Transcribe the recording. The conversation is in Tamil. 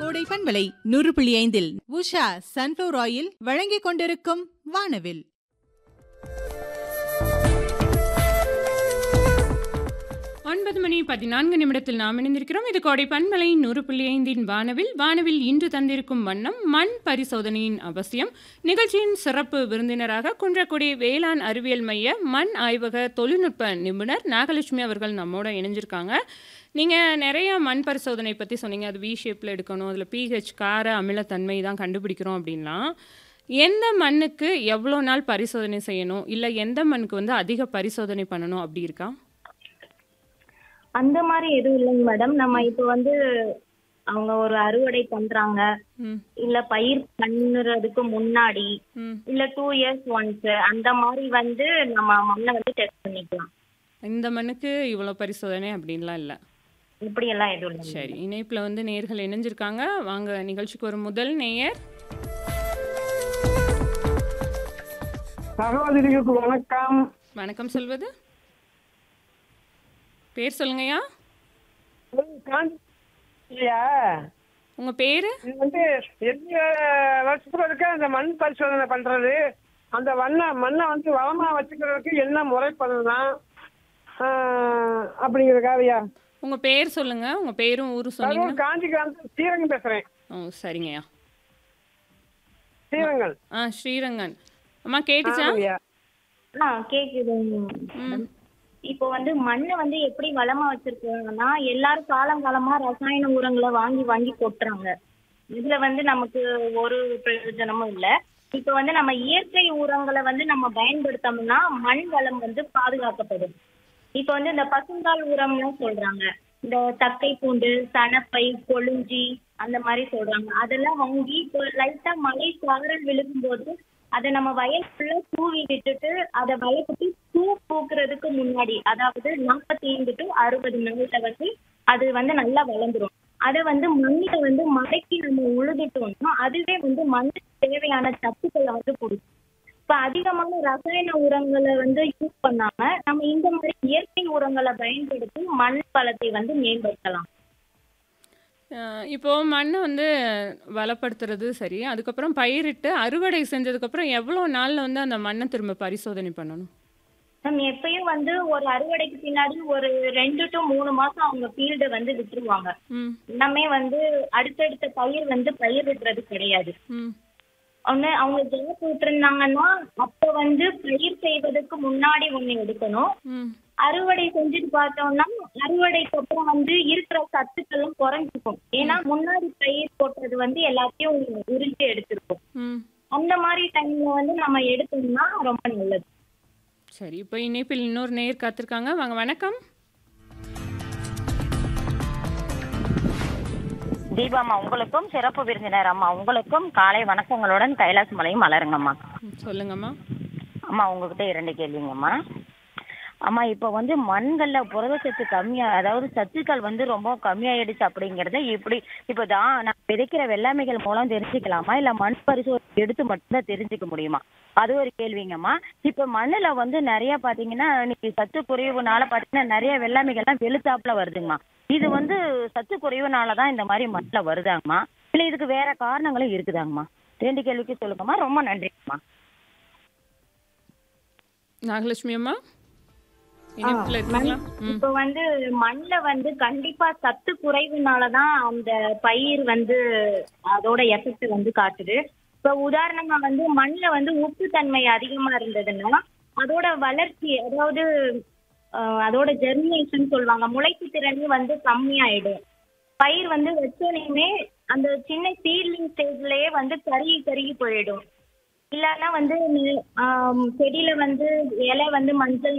கோடை பண்பலை நூறு புள்ளி ஐந்தில் உஷா சன்ஃபிளவர் ஆயில் வழங்கிக் கொண்டிருக்கும் வானவில் ஒன்பது மணி பதினான்கு நிமிடத்தில் நாம் இணைந்திருக்கிறோம் இது கோடை பண்பலை நூறு புள்ளி ஐந்தின் வானவில் வானவில் இன்று தந்திருக்கும் வண்ணம் மண் பரிசோதனையின் அவசியம் நிகழ்ச்சியின் சிறப்பு விருந்தினராக குன்றக்குடி வேளாண் அறிவியல் மைய மண் ஆய்வக தொழில்நுட்ப நிபுணர் நாகலட்சுமி அவர்கள் நம்மோட இணைஞ்சிருக்காங்க நீங்கள் நிறைய மண் பரிசோதனை பற்றி சொன்னீங்க அது வி ஷேப்பில் எடுக்கணும் அதில் பிஹெச் கார அமிலத்தன்மை தான் கண்டுபிடிக்கிறோம் அப்படின்லாம் எந்த மண்ணுக்கு எவ்வளோ நாள் பரிசோதனை செய்யணும் இல்லை எந்த மண்ணுக்கு வந்து அதிக பரிசோதனை பண்ணணும் அப்படி இருக்கா அந்த மாதிரி எதுவும் இல்லைங்க மேடம் நம்ம இப்போ வந்து அவங்க ஒரு அறுவடை பண்றாங்க ம் இல்ல பயிர் பண்ணுறதுக்கு முன்னாடி ம் இல்ல டூ இயர்ஸ் ஒன்ஸ் அந்த மாதிரி வந்து நம்ம மண்ணை வந்து டெஸ்ட் பண்ணிக்கலாம் இந்த மண்ணுக்கு இவ்வளோ பரிசோதனை அப்படின்லாம் இல்லை இப்படி எல்லாம் எதுவும் இல்லை சரி இணைப்பில் வந்து நேர்கள் இணைஞ்சிருக்காங்க வாங்க நிகழ்ச்சிக்கு ஒரு முதல் நேயர் சகோதரிகளுக்கு வணக்கம் வணக்கம் சொல்வது பேர் சொல்லுங்கய்யா இல்லையா உங்கள் பேர் இது வந்து எந்த வருஷத்துல இருக்க அந்த மண் பரிசோதனை பண்றது அந்த மண்ணை மண்ணை வந்து வளமா வச்சுக்கிறதுக்கு என்ன முறை பண்ணலாம் ஆஹ், அப்படிங்கிறதுக்காகயா உங்கள் பேர் சொல்லுங்கள் உங்கள் பேரும் ஊரும் சொன்னீங்கன்னா கரூர் காஞ்சி கிராமத்தில் ஸ்ரீரங்கம் பேசுறேன் ஓ சரிங்கய்யா ஸ்ரீரங்கல் ஆ ஸ்ரீரங்கன் அம்மா கேட்டுச்சா ஆமாய்யா. ஆ கேக்குதுங்க மேடம் இப்போ வந்து மண்ணை வந்து எப்படி வளமா வச்சிருக்காங்கன்னா எல்லாரும் காலங்காலமா ரசாயன உரங்களை வாங்கி வாங்கி கொட்டுறாங்க இதுல வந்து நமக்கு ஒரு பிரயோஜனமும் இல்ல இப்போ வந்து நம்ம இயற்கை உரங்களை வந்து நம்ம பயன்படுத்தோம்னா மண் வளம் வந்து பாதுகாக்கப்படும் இப்போ வந்து இந்த பசுந்தாள் உரம்லாம் சொல்றாங்க இந்த தக்கை பூண்டு சணப்பை கொழுஞ்சி அந்த மாதிரி சொல்றாங்க அதெல்லாம் வாங்கி இப்போ லைட்டா மழை சாரல் விழுகும்போது அதை நம்ம வயலுக்குள்ள தூவி விட்டுட்டு அதை வளர்த்துட்டு பூ பூக்குறதுக்கு முன்னாடி அதாவது நாற்பத்தி ஐந்து டு அறுபது நாள்ல வந்து அது வந்து நல்லா வளர்ந்துரும் அதை வந்து மண்ணில வந்து மடக்கி நம்ம உழுதுட்டோம்னா அதுவே வந்து மண்ணுக்கு தேவையான சத்துக்களை வந்து கொடுக்கும் இப்ப அதிகமான ரசாயன உரங்களை வந்து யூஸ் பண்ணாம நம்ம இந்த மாதிரி இயற்கை உரங்களை பயன்படுத்தி மண் வளத்தை வந்து மேம்படுத்தலாம் அஹ் இப்போ மண்ணை வந்து வளப்படுத்துறது சரி அதுக்கப்புறம் பயிரிட்டு அறுவடை செஞ்சதுக்கப்புறம் எவ்வளோ நாளில் வந்து அந்த மண்ணை திரும்ப பரிசோதனை பண்ணணும் நம்ம எப்பயும் வந்து ஒரு அறுவடைக்கு பின்னாடி ஒரு ரெண்டு டு மூணு மாசம் அவங்க ஃபீல்டை வந்து விட்டுருவாங்க ம் எல்லாமே வந்து அடுத்தடுத்த பயிர் வந்து பயிரிடுறது கிடையாது ம் ஒண்ணு அவங்க ஜாப் விட்டுருந்தாங்கன்னா அப்போ வந்து பயிர் செய்வதற்கு முன்னாடி ஒண்ணு எடுக்கணும் ம் அறுவடை செஞ்சுட்டு பார்த்தோம்னா அறுவடைக்கு அப்புறம் வந்து இருக்கிற சத்துக்களும் குறைஞ்சிக்கும் ஏன்னா முன்னாடி பயிர் போட்டது வந்து எல்லாத்தையும் உறிஞ்சி எடுத்திருக்கும் ம் அந்த மாதிரி டைம்ல வந்து நம்ம எடுத்தோம்னா ரொம்ப நல்லது சரி இப்போ இணைப்பில் இன்னொரு நேர் காத்திருக்காங்க வாங்க வணக்கம் தீபாம்மா உங்களுக்கும் சிறப்பு விருந்தினர் அம்மா உங்களுக்கும் காலை வணக்கங்களுடன் கைலாஸ் மலையும் மலருங்கம்மா ம், சொல்லுங்கம்மா அம்மா உங்ககிட்ட இரண்டு கேள்விங்கம்மா அம்மா இப்போ வந்து மண்களில் புரதச்சத்து கம்மியா அதாவது சத்துக்கள் வந்து ரொம்ப கம்மியாயிடுச்சு அப்படிங்கறத இப்படி இப்போ தான் நான் விதைக்கிற வெள்ளாமைகள் மூலம் தெரிஞ்சுக்கலாமா இல்லை மண் பரிசோதனை எடுத்து மட்டும்தான் தெரிஞ்சுக்க முடியுமா அது ஒரு கேள்விங்கம்மா இப்போ மண்ணில் வந்து நிறைய பார்த்தீங்கன்னா இன்னைக்கு சத்து குறைவுனால பார்த்தீங்கன்னா நிறைய வெள்ளாமைகள்லாம் வெளுத்தாப்புல வருதுங்கம்மா இது வந்து சத்து குறைவுனால தான் இந்த மாதிரி மண்ணில் வருதாங்கம்மா இல்லை இதுக்கு வேற காரணங்களும் இருக்குதாங்கம்மா ரெண்டு கேள்விக்கு சொல்லுங்கம்மா ரொம்ப நன்றிங்கம்மா நாகலட்சுமி அம்மா இணைப்பில் இருக்கீங்களா ம் இப்போ வந்து மண்ணுல வந்து கண்டிப்பா சத்து குறைவுனாலதான் அந்த பயிர் வந்து அதோட எஃபெக்ட் வந்து காட்டுது இப்போ உதாரணமா வந்து மண்ணுல வந்து உப்புத்தன்மை அதிகமா இருந்ததுன்னா அதோட வளர்ச்சி அதாவது அஹ், அதோட ஜெர்மினேஷன் சொல்லுவாங்க முளைப்பு திறன் வந்து கம்மியாயிடும் பயிர் வந்து வச்சோனையுமே அந்த சின்ன சீட்லிங் ஸ்டேஜ்லயே வந்து கருகி கருகி போயிடும் இல்லைன்னா வந்து ஆம், செடியில வந்து இலை வந்து மஞ்சள்